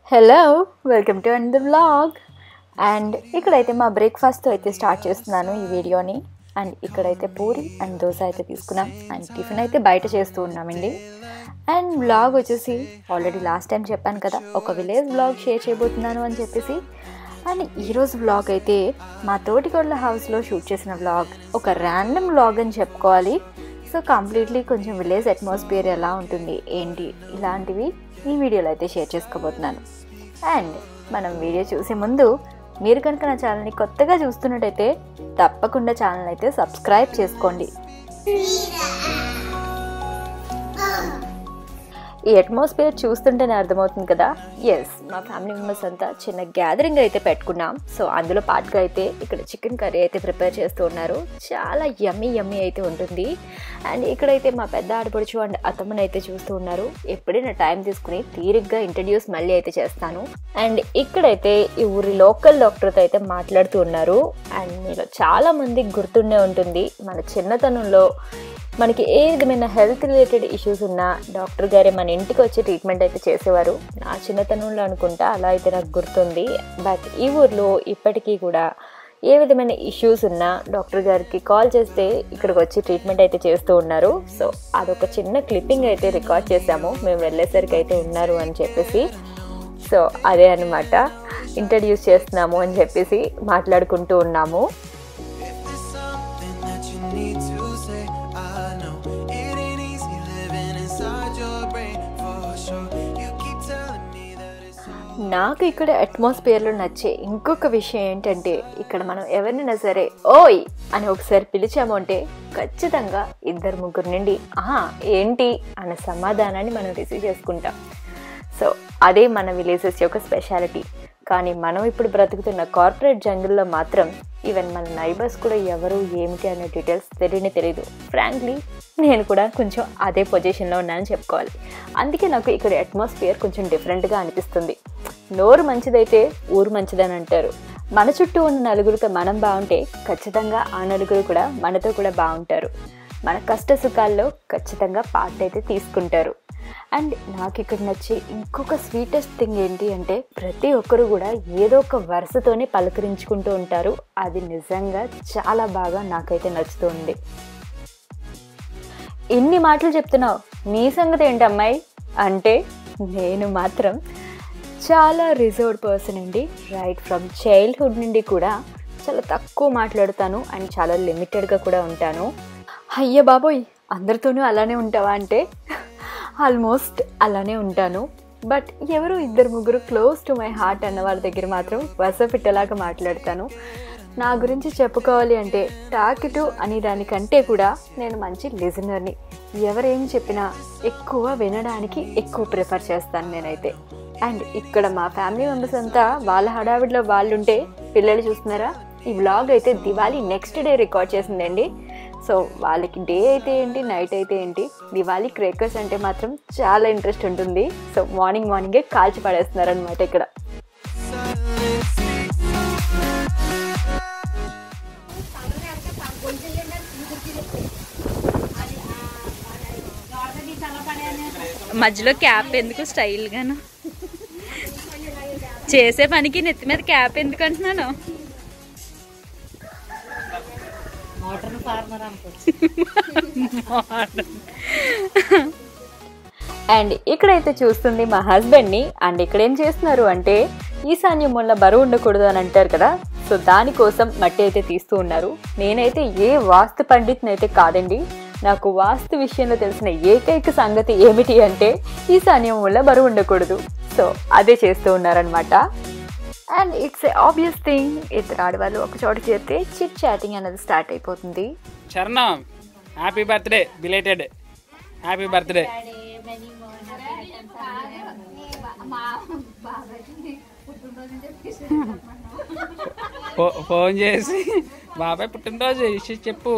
Hello welcome to and the vlog and ఇక్కడైతే మా బ్రేక్ఫాస్ట్తో అయితే స్టార్ట్ చేస్తున్నాను ఈ వీడియోని అండ్ ఇక్కడైతే పూరి అండ్ దోశ అయితే తీసుకున్నాం అండ్ టిఫిన్ అయితే బయట చేస్తూ ఉన్నామండి అండ్ వ్లాగ్ వచ్చేసి ఆల్రెడీ లాస్ట్ టైం చెప్పాను కదా ఒక విలేజ్ వ్లాగ్ షేర్ చేయబోతున్నాను అని చెప్పేసి అండ్ ఈరోజు వ్లాగ్ అయితే మా తోటికోళ్ళ హౌస్లో షూట్ చేసిన వ్లాగ్ ఒక ర్యాండమ్ వ్లాగ్ అని చెప్పుకోవాలి సో కంప్లీట్లీ కొంచెం విలేజ్ అట్మాస్ఫియర్ ఎలా ఉంటుంది ఏంటి ఇలాంటివి ఈ వీడియోలో అయితే షేర్ చేసుకోబోతున్నాను అండ్ మనం వీడియో చూసే ముందు మీరు కనుక నా ఛానల్ని కొత్తగా చూస్తున్నట్టయితే తప్పకుండా ఛానల్ అయితే సబ్స్క్రైబ్ చేసుకోండి ఈ అట్మాస్ఫియర్ చూస్తుంటేనే అర్థమవుతుంది కదా ఎస్ మా ఫ్యామిలీ మెంబర్స్ అంతా చిన్న గ్యాదరింగ్ అయితే పెట్టుకున్నాం సో అందులో పార్ట్గా అయితే ఇక్కడ చికెన్ కర్రీ అయితే ప్రిపేర్ చేస్తూ ఉన్నారు చాలా యమ్మీ యమ్మీ అయితే ఉంటుంది అండ్ ఇక్కడైతే మా పెద్ద ఆడపడుచు అండ్ అత్తమ్మని అయితే చూస్తూ ఉన్నారు ఎప్పుడైనా టైం తీసుకుని తీరిగ్గా ఇంట్రడ్యూస్ మళ్ళీ అయితే చేస్తాను అండ్ ఇక్కడైతే ఈ ఊరి లోకల్ డాక్టర్తో అయితే మాట్లాడుతూ ఉన్నారు అండ్ మీలో చాలా మందికి గుర్తుండే ఉంటుంది మన చిన్నతనంలో మనకి ఏ విధమైన హెల్త్ రిలేటెడ్ ఇష్యూస్ ఉన్నా డాక్టర్ గారే మన ఇంటికి వచ్చి ట్రీట్మెంట్ అయితే చేసేవారు నా చిన్నతనంలో అనుకుంటా అలా అయితే నాకు గుర్తుంది బట్ ఈ ఊర్లో ఇప్పటికీ కూడా ఏ విధమైన ఇష్యూస్ ఉన్నా డాక్టర్ గారికి కాల్ చేస్తే ఇక్కడికి వచ్చి ట్రీట్మెంట్ అయితే చేస్తూ ఉన్నారు సో అదొక చిన్న క్లిప్పింగ్ అయితే రికార్డ్ చేశాము మేము వెళ్ళేసరికి అయితే ఉన్నారు అని చెప్పేసి సో అదే అనమాట ఇంట్రడ్యూస్ చేస్తున్నాము అని చెప్పేసి మాట్లాడుకుంటూ ఉన్నాము If there's something that you need to say, I know it ain't easy living inside your brain for sure. You keep telling me that it's నాకు ఇక్కడ అట్మాస్ఫియర్లో నచ్చే ఇంకొక విషయం ఏంటంటే ఇక్కడ మనం ఎవరినైనా సరే ఓయ్ అని ఒకసారి పిలిచాము అంటే ఖచ్చితంగా ఇద్దరు ముగ్గురు నుండి ఆహా ఏంటి అన్న సమాధానాన్ని మనం రిసీవ్ చేసుకుంటాం సో అదే మన విలేజెస్ యొక్క స్పెషాలిటీ కానీ మనం ఇప్పుడు బ్రతుకుతున్న కార్పొరేట్ జంగిల్లో మాత్రం ఈవెన్ మన నైబర్స్ కూడా ఎవరు ఏమిటి అనే డీటెయిల్స్ తెలియని తెలియదు ఫ్రాంక్లీ నేను కూడా కొంచెం అదే పొజిషన్లో ఉన్నానని చెప్పుకోవాలి అందుకే నాకు ఇక్కడ అట్మాస్ఫియర్ కొంచెం డిఫరెంట్గా అనిపిస్తుంది నోరు మంచిదైతే ఊరు మంచిదని అంటారు మన చుట్టూ ఉన్న నలుగురితో మనం బాగుంటే ఖచ్చితంగా ఆ నలుగురు కూడా మనతో కూడా బాగుంటారు మన కష్ట సుఖాల్లో ఖచ్చితంగా పార్ట్ అయితే తీసుకుంటారు అండ్ నాకు ఇక్కడ నచ్చే ఇంకొక స్వీటెస్ట్ థింగ్ ఏంటి అంటే ప్రతి ఒక్కరు కూడా ఏదో ఒక వరుసతోనే పలకరించుకుంటూ ఉంటారు అది నిజంగా చాలా బాగా నాకైతే నచ్చుతుంది ఇన్ని మాటలు చెప్తున్నావు నీ సంగతి ఏంటి అమ్మాయి అంటే నేను మాత్రం చాలా రిజర్వ్డ్ పర్సన్ అండి రైట్ ఫ్రమ్ చైల్డ్హుడ్ నుండి కూడా చాలా తక్కువ మాట్లాడుతాను అండ్ చాలా లిమిటెడ్గా కూడా ఉంటాను అయ్య బాబోయ్ అందరితోనూ అలానే ఉంటావా అంటే ఆల్మోస్ట్ అలానే ఉంటాను బట్ ఎవరు ఇద్దరు ముగ్గురు క్లోజ్ టు మై హార్ట్ అన్న వాళ్ళ దగ్గర మాత్రం వసపిట్టలాగా మాట్లాడతాను నా గురించి చెప్పుకోవాలి అంటే టాకిటు అనే దానికంటే కూడా నేను మంచి లిజనర్ని ఎవరేం చెప్పినా ఎక్కువ వినడానికి ఎక్కువ ప్రిఫర్ చేస్తాను నేనైతే అండ్ ఇక్కడ మా ఫ్యామిలీ మెంబర్స్ అంతా వాళ్ళ హడావిడిలో వాళ్ళు ఉంటే పిల్లలు చూస్తున్నారా ఈ వ్లాగ్ అయితే దివాళీ నెక్స్ట్ డే రికార్డ్ చేసిందండి సో వాళ్ళకి డే అయితే ఏంటి నైట్ అయితే ఏంటి దివాళీ క్రేకర్స్ అంటే మాత్రం చాలా ఇంట్రెస్ట్ ఉంటుంది సో మార్నింగ్ మార్నింగే కాల్చి పడేస్తున్నారు అనమాట ఇక్కడ మధ్యలో క్యాప్ ఎందుకు స్టైల్ గాను చేసే పనికి నెత్తి మీద క్యాప్ ఎందుకు అంటున్నాను అండ్ ఇక్కడైతే చూస్తుంది మా హస్బెండ్ని అండ్ ఇక్కడ ఏం చేస్తున్నారు అంటే ఈశాన్యం వల్ల బరువు ఉండకూడదు అని అంటారు కదా సో దానికోసం మట్టి అయితే తీస్తూ ఉన్నారు నేనైతే ఏ వాస్తు పండితుని అయితే కాదండి నాకు వాస్తు విషయంలో తెలిసిన ఏకైక సంగతి ఏమిటి అంటే ఈశాన్యం వల్ల బరువు ఉండకూడదు సో అదే చేస్తూ ఉన్నారనమాట and it's a obvious thing ఇద్దరు ఆడవాళ్ళు ఒక చోట చేరితే చిట్ చాటింగ్ అనేది స్టార్ట్ అయిపోతుంది చరణం happy birthday belated happy birthday phone చేసి బాబాయ్ పుట్టినరోజు ఇష్యూ చెప్పు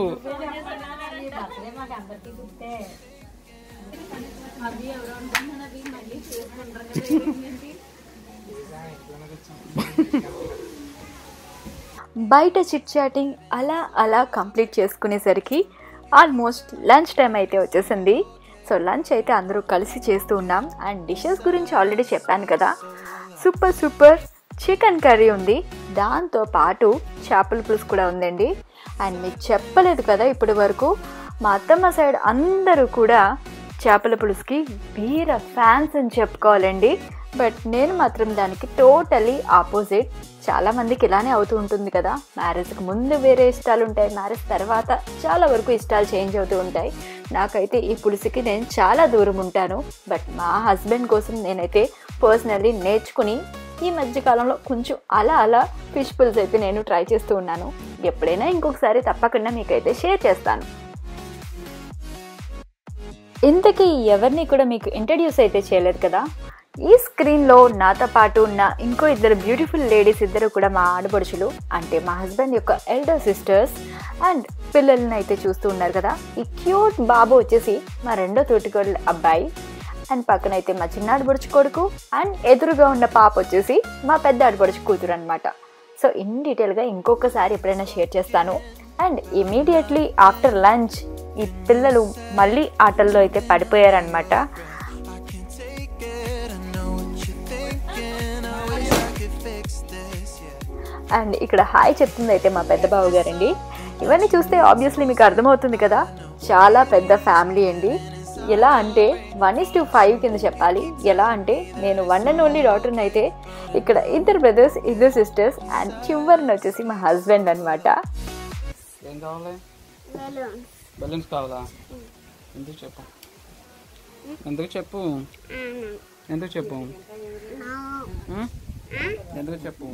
బయట చిట్ చాటింగ్ అలా అలా కంప్లీట్ చేసుకునేసరికి ఆల్మోస్ట్ లంచ్ టైం అయితే వచ్చేసింది సో లంచ్ అయితే అందరూ కలిసి చేస్తూ ఉన్నాం అండ్ డిషెస్ గురించి ఆల్రెడీ చెప్పాను కదా సూపర్ సూపర్ చికెన్ కర్రీ ఉంది దాంతో పాటు చేపల పులుసు కూడా ఉందండి అండ్ మీకు చెప్పలేదు కదా ఇప్పటి వరకు మా అత్తమ్మ సైడ్ అందరూ కూడా చేపల పులుసుకి వీర ఫ్యాన్స్ అని చెప్పుకోవాలండి బట్ నేను మాత్రం దానికి టోటలీ ఆపోజిట్ చాలా మందికి ఇలానే అవుతూ ఉంటుంది కదా మ్యారేజ్కి ముందు వేరే ఇష్టాలు ఉంటాయి మ్యారేజ్ తర్వాత చాలా వరకు ఇష్టాలు చేంజ్ అవుతూ ఉంటాయి నాకైతే ఈ పులుసుకి నేను చాలా దూరం ఉంటాను బట్ మా హస్బెండ్ కోసం నేనైతే పర్సనల్లీ నేర్చుకుని ఈ మధ్యకాలంలో కొంచెం అలా అలా ఫిష్ పులుసు అయితే నేను ట్రై చేస్తూ ఉన్నాను ఎప్పుడైనా ఇంకొకసారి తప్పకుండా మీకైతే షేర్ చేస్తాను ఇంతకీ ఎవరిని కూడా మీకు ఇంట్రడ్యూస్ అయితే చేయలేదు కదా ఈ స్క్రీన్లో నాతో పాటు ఉన్న ఇంకో ఇద్దరు బ్యూటిఫుల్ లేడీస్ ఇద్దరు కూడా మా ఆడపడుచులు అంటే మా హస్బెండ్ యొక్క ఎల్డర్ సిస్టర్స్ అండ్ పిల్లల్ని అయితే చూస్తూ ఉన్నారు కదా ఈ క్యూట్ బాబు వచ్చేసి మా రెండో తోటికోళ్ళ అబ్బాయి అండ్ పక్కన అయితే మా చిన్న ఆడపడుచు కొడుకు అండ్ ఎదురుగా ఉన్న పాప వచ్చేసి మా పెద్ద ఆడపడుచు కూతురు అనమాట సో ఇన్ డీటెయిల్గా ఇంకొకసారి ఎప్పుడైనా షేర్ చేస్తాను అండ్ ఇమీడియట్లీ ఆఫ్టర్ లంచ్ ఈ పిల్లలు మళ్ళీ ఆటల్లో అయితే పడిపోయారనమాట Take it, I know what you're thinking. I wish I could fix this, yeah. And ఇక్కడ హాయ్ చెప్తుంది అయితే మా పెద్ద బావ గారండి ఇవన్నీ చూస్తే ఆబ్వియస్లీ మీకు అర్థమవుతుంది కదా చాలా పెద్ద ఫ్యామిలీ అండి ఎలా అంటే వన్ ఇస్ టు ఫైవ్ కింద చెప్పాలి ఎలా అంటే నేను వన్ అండ్ ఓన్లీ డాటర్ని అయితే ఇక్కడ ఇద్దరు బ్రదర్స్ ఇద్దరు సిస్టర్స్ అండ్ చివరిని వచ్చేసి మా హస్బెండ్ అనమాట ఏం కావాలి బెలూన్స్ కావాలా ఎందుకు చెప్పు ఎందుకు చెప్పు ఎందుకు చెప్పు ఉం? ఎందుకు చెప్పు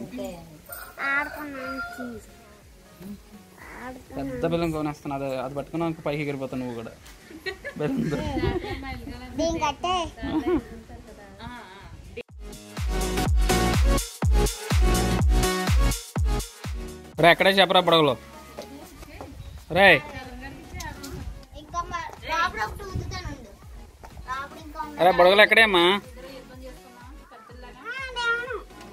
పెద్ద బెలూన్ కొనేస్తాను అది అది పట్టుకున్నాక పైకి ఎగిరిపోతావు నువ్వు కూడా బెలూన్ రే ఎక్కడే చెప్పరా పడగలు రే ఇంకా మ- రాబడి ఒకటి ఊదుతానుండు. రాబడి ఇంకా ఉంది. అరే బుడగలు ఎక్కడేమ్మా ఆ, దేవను.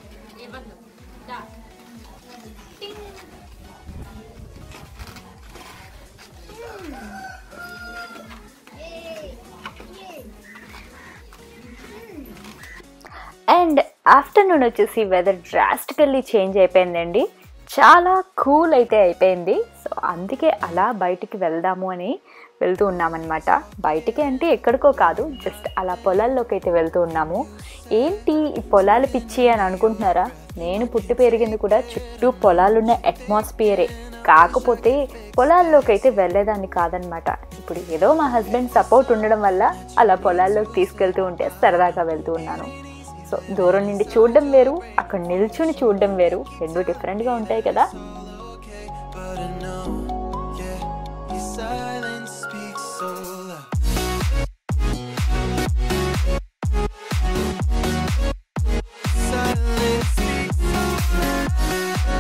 అండ్ ఆఫ్టర్నూన్ వచ్చేసి వెదర్ డ్రాస్టికల్లీ చేంజ్ అయిపోయిందండి చాలా కూల్ అయితే అయిపోయింది సో అందుకే అలా బయటికి వెళ్దాము అని వెళ్తూ ఉన్నామన్నమాట బయటికి అంటే ఎక్కడికో కాదు జస్ట్ అలా పొలాల్లోకి అయితే వెళ్తూ ఉన్నాము ఏంటి ఈ పొలాలు పిచ్చి అని అనుకుంటున్నారా నేను పుట్టి పెరిగింది కూడా చుట్టూ పొలాలున్న అట్మాస్ఫియరే కాకపోతే పొలాల్లోకి అయితే వెళ్ళేదాన్ని కాదనమాట ఇప్పుడు ఏదో మా హస్బెండ్ సపోర్ట్ ఉండడం వల్ల అలా పొలాల్లోకి తీసుకెళ్తూ ఉంటే సరదాగా వెళ్తూ ఉన్నాను సో దూరం నుండి చూడడం వేరు అక్కడ నిల్చుని చూడడం వేరు రెండు డిఫరెంట్గా ఉంటాయి కదా But I know, yeah, your silence speaks so loud. Silence speaks so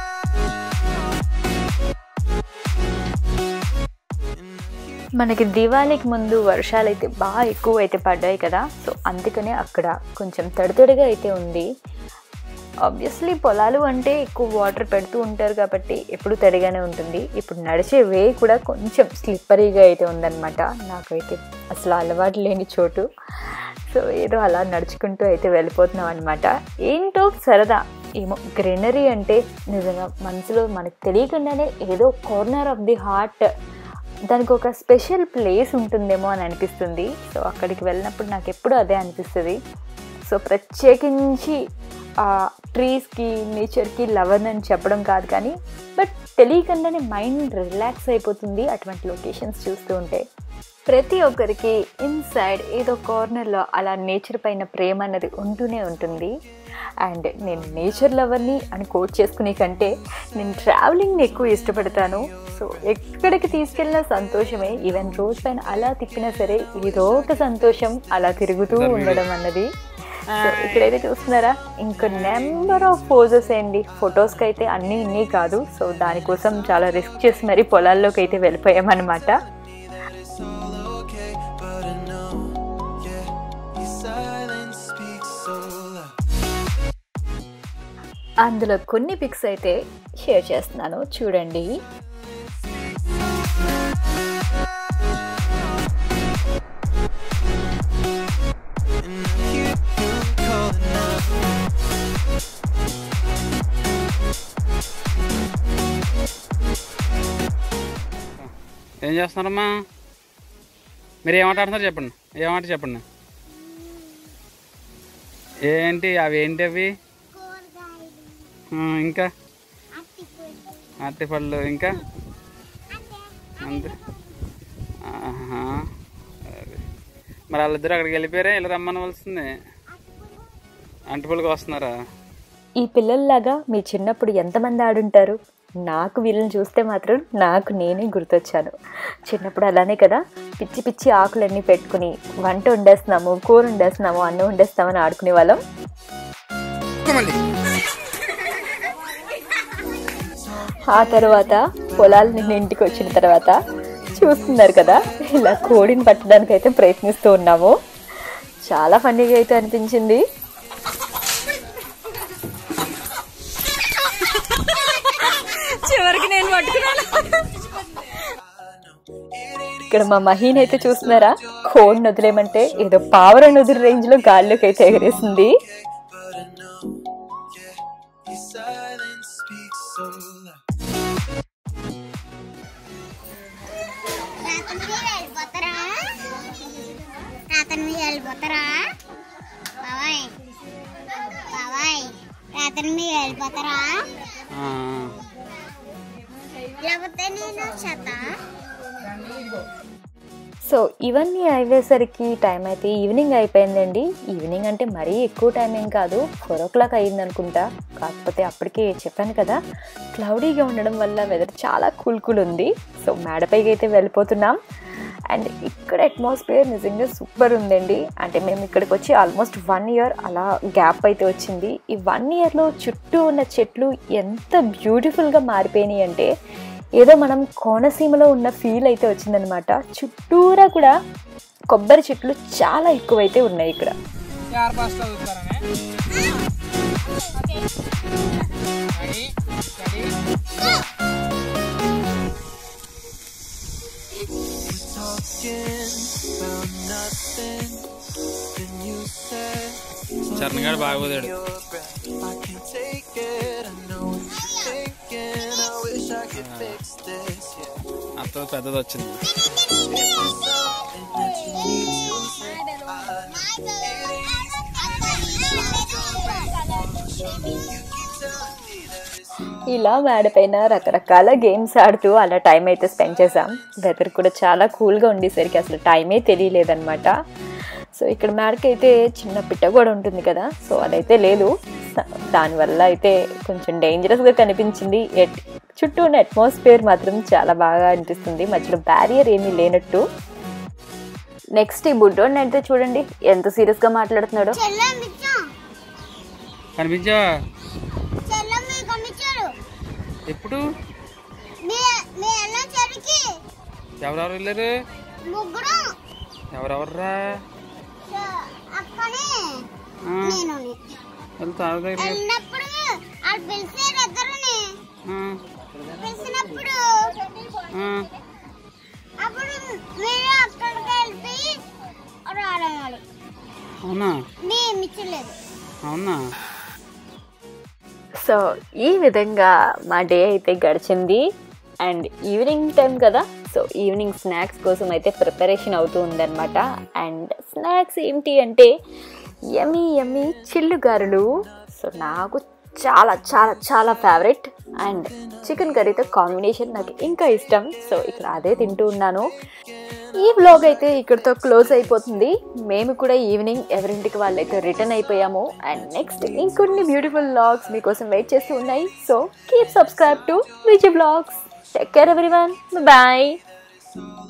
మనకి దివాళీకి ముందు వర్షాలు అయితే బాగా ఎక్కువ అయితే పడ్డాయి కదా సో అందుకనే అక్కడ కొంచెం తడితడిగా అయితే ఉంది ఆబ్వియస్లీ పొలాలు అంటే ఎక్కువ వాటర్ పెడుతూ ఉంటారు కాబట్టి ఎప్పుడు తడిగానే ఉంటుంది ఇప్పుడు నడిచే వే కూడా కొంచెం స్లిప్పరీగా అయితే ఉందన్నమాట నాకైతే అసలు అలవాటు లేని చోటు సో ఏదో అలా నడుచుకుంటూ అయితే వెళ్ళిపోతున్నాం అనమాట ఏంటో సరదా ఏమో గ్రీనరీ అంటే నిజంగా మనసులో మనకు తెలియకుండానే ఏదో కార్నర్ ఆఫ్ ది హార్ట్ దానికి ఒక స్పెషల్ ప్లేస్ ఉంటుందేమో అని అనిపిస్తుంది సో అక్కడికి వెళ్ళినప్పుడు నాకు ఎప్పుడూ అదే అనిపిస్తుంది సో ప్రత్యేకించి ఆ ట్రీస్కి నేచర్కి లవర్ అని చెప్పడం కాదు కానీ బట్ తెలియకుండానే మైండ్ రిలాక్స్ అయిపోతుంది అటువంటి లొకేషన్స్ చూస్తూ ఉంటే ప్రతి ఒక్కరికి ఇన్సైడ్ ఏదో కార్నర్లో అలా నేచర్ పైన ప్రేమ అన్నది ఉంటూనే ఉంటుంది అండ్ నేను నేచర్ లవర్ని అని కోట్ చేసుకునే కంటే నేను ట్రావెలింగ్ని ఎక్కువ ఇష్టపడతాను సో ఎక్కడికి తీసుకెళ్ళినా సంతోషమే ఈవెన్ రోజు పైన అలా తిప్పినా సరే ఏదో ఒక సంతోషం అలా తిరుగుతూ ఉండడం అన్నది సో ఇక్కడైతే చూస్తున్నారా ఇంకా నెంబర్ ఆఫ్ పోజెస్ అండి ఫొటోస్కి అయితే అన్నీ ఇన్ని కాదు సో దానికోసం చాలా రిస్క్ చేసి మరి పొలాల్లోకి అయితే వెళ్ళిపోయామన్నమాట that it's all okay. But I know, yeah, your silence speaks so loud. అందులో కొన్ని పిక్స్ అయితే షేర్ చేస్తున్నాను చూడండి And I hear you calling out. చేస్తున్నారమ్మా మీరు ఏమాట ఆడుతున్నారు చెప్పండి ఏమాట చెప్పండి ఏంటి అవి ఏంటి అవి కూరగాయలు ఆ, ఇంకా అట్టిపండు అరటిపళ్ళు ఇంకా అంతే అంతే ఆహా. సరే. మరి వాళ్ళిద్దరు అక్కడికి వెళ్ళిపోయారా ఇలా రమ్మనవలసింది అంటిపళ్ళకి వస్తున్నారా ఈ పిల్లల్లాగా మీ చిన్నప్పుడు ఎంతమంది ఆడుంటారు నాకు వీళ్ళని చూస్తే మాత్రం నాకు నేనే గుర్తొచ్చాను చిన్నప్పుడు అలానే కదా పిచ్చి పిచ్చి ఆకులన్నీ పెట్టుకుని వంట వండేస్తున్నాము కూర వండేస్తున్నాము అన్నం వండేస్తామని ఆడుకునే వాళ్ళం ఆ తర్వాత పొలాల నుండి ఇంటికి వచ్చిన తర్వాత చూస్తున్నారు కదా ఇలా కోడిని పట్టడానికి అయితే ప్రయత్నిస్తూ ఉన్నాము చాలా ఫన్నీగా అయితే అనిపించింది చివరికి నేను పట్టుకున్నాను ఇక్కడ మా మహీన్ అయితే చూస్తున్నారా కోడ్ వదిలేమంటే ఏదో పావురం వదిలి రేంజ్ లో గాల్లోకి అయితే ఎగరేసింది but I know, yeah, your silence speaks so loud. రాతన మీద వెళ్ళిపోతారా రాతన మీద వెళ్ళిపోతారా బాబాయ్ బాబాయ్ రాతన మీద వెళ్ళిపోతారా ఆ, లేకపోతే నేను చేత సో ఇవన్నీ అయ్యేసరికి టైం అయితే ఈవినింగ్ అయిపోయిందండి ఈవినింగ్ అంటే మరీ ఎక్కువ టైం ఏం కాదు ఫోర్ ఓ క్లాక్ అయ్యింది అనుకుంటా కాకపోతే అప్పటికే చెప్పాను కదా క్లౌడీగా ఉండడం వల్ల వెదర్ చాలా కూల్ కూల్ ఉంది సో మేడపైకి అయితే వెళ్ళిపోతున్నాం అండ్ ఇక్కడ అట్మాస్ఫియర్ నిజంగా సూపర్ ఉందండి అంటే మేము ఇక్కడికి వచ్చి ఆల్మోస్ట్ వన్ ఇయర్ అలా గ్యాప్ అయితే వచ్చింది ఈ వన్ ఇయర్లో చుట్టూ ఉన్న చెట్లు ఎంత బ్యూటిఫుల్గా మారిపోయినాయి అంటే ఏదో మనం కోనసీమలో ఉన్న ఫీల్ అయితే వచ్చిందనమాట చుట్టూరా కూడా కొబ్బరి చెట్లు చాలా ఎక్కువైతే ఉన్నాయి ఇక్కడ Talking about nothing, then you said, Charan గారు బాగా కుదిరాడు your breath. I can't take it. I know what you're thinking. I wish I could fix this. Yeah. అత్త పెద్దది వచ్చింది Something that you need to say. I know ఇలా మేడపైన రకరకాల games ఆడుతూ అలా time అయితే స్పెండ్ చేసాం వెదర్ కూడా చాలా కూల్గా ఉండేసరికి అసలు టైమే తెలియలేదన్నమాట సో ఇక్కడ మేడకి అయితే చిన్న పిట్ట కూడా ఉంటుంది కదా సో అదైతే లేదు స- దానివల్ల అయితే కొంచెం డేంజరస్గా కనిపించింది ఎట్ చుట్టూ ఉన్న అట్మాస్ఫియర్ మాత్రం చాలా బాగా అనిపిస్తుంది మధ్యలో బ్యారియర్ ఏమీ లేనట్టు నెక్స్ట్ ఈ బుడ్డోడిని అయితే చూడండి ఎంత సీరియస్గా మాట్లాడుతున్నాడో చెల్లం ఇచ్చాం కనిపించా చెల్లం మీకు పంపించారు ఎప్పుడు మీ మీ అన్న చెరికి ఎవరెవరు వెళ్ళారు ముగ్గురు ఎవరెవర్రా అక్కని ఆ, నేను వెళ్తారు దగ్గర వెళ్ళినప్పుడు వాళ్ళు పిలిచారు ఇద్దరుని పిలిచినప్పుడు అప్పుడు మీరు అక్కడికి వెళ్ళిపోయి రావాలి అవునా మీ మిచ్చలేదు అవునా సో ఈ విధంగా మా డే అయితే గడిచింది అండ్ ఈవినింగ్ టైం కదా సో ఈవినింగ్ స్నాక్స్ కోసం అయితే ప్రిపరేషన్ అవుతూ ఉందన్నమాట అండ్ స్నాక్స్ ఏంటి అంటే యమీ యమీ చిల్లుగారులు సో నాకు చాలా చాలా చాలా ఫేవరెట్ అండ్ చికెన్ కర్రీతో కాంబినేషన్ నాకు ఇంకా ఇష్టం సో ఇక్కడ అదే తింటూ ఉన్నాను ఈ వ్లాగ్ అయితే ఇక్కడితో క్లోజ్ అయిపోతుంది మేము కూడా ఈవినింగ్ ఎవరింటికి వాళ్ళైతే రిటర్న్ అయిపోయాము అండ్ నెక్స్ట్ ఇంకొన్ని బ్యూటిఫుల్ వ్లాగ్స్ మీకోసం వెయిట్ చేస్తూ ఉన్నాయి so keep subscribe to Vijay vlogs take care everyone bye